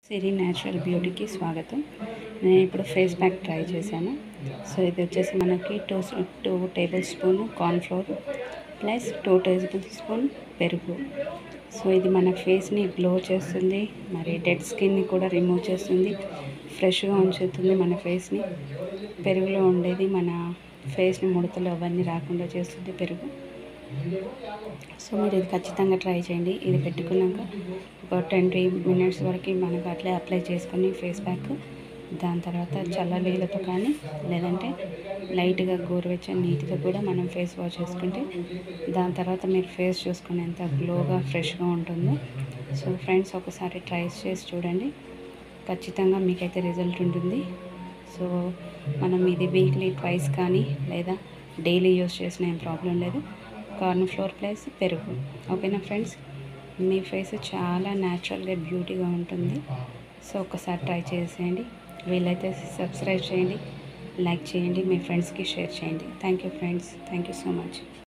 సిరి natural బ్యూటీకి స్వాగతం నేను ఇప్పుడు ఫేస్ ప్యాక్ ట్రై చేశాను సో ఇది వచ్చేసి మనకి two two tablespoon cornflour plus two tablespoon పెరుగు సో ఇది మన ఫేస్ని గ్లో చేస్తుంది మరి డెడ్ స్కిన్ని కూడా రిమూవ్ చేస్తుంది ఫ్రెష్గా ఉంచుతుంది మన ఫేస్ని పెరుగులో ఉండేది మన ఫేస్ని ముడతలు అవన్నీ రాకుండా చేస్తుంది పెరుగు సో మీరు ఇది ఖచ్చితంగా ట్రై చేయండి ఇది పెట్టుకున్నాక ఒక ట్వంటీ మినిట్స్ వరకు మనకు అట్లే అప్లై చేసుకొని ఫేస్ ప్యాక్ దాని తర్వాత చల్ల నీళ్ళతో కానీ లేదంటే లైట్గా గోరువెచ్చని నీటితో కూడా మనం ఫేస్ వాష్ చేసుకుంటే దాని తర్వాత మీరు ఫేస్ చూసుకుని ఎంత గ్లోగా ఫ్రెష్గా ఉంటుందో సో ఫ్రెండ్స్ ఒకసారి ట్రై చేసి చూడండి ఖచ్చితంగా మీకైతే రిజల్ట్ ఉంటుంది సో మనం ఇది వీక్లీ ట్వైస్ కానీ లేదా డైలీ యూస్ చేసిన ఏం ప్రాబ్లం లేదు కార్న్ ఫ్లోర్ ప్లస్ పెరుగు ఓకేనా ఫ్రెండ్స్ మీ ఫేస్ చాలా న్యాచురల్గా బ్యూటీగా ఉంటుంది సో ఒకసారి ట్రై చేసేయండి వీలైతే సబ్స్క్రైబ్ చేయండి లైక్ చేయండి మీ ఫ్రెండ్స్కి షేర్ చేయండి thank you friends thank you so much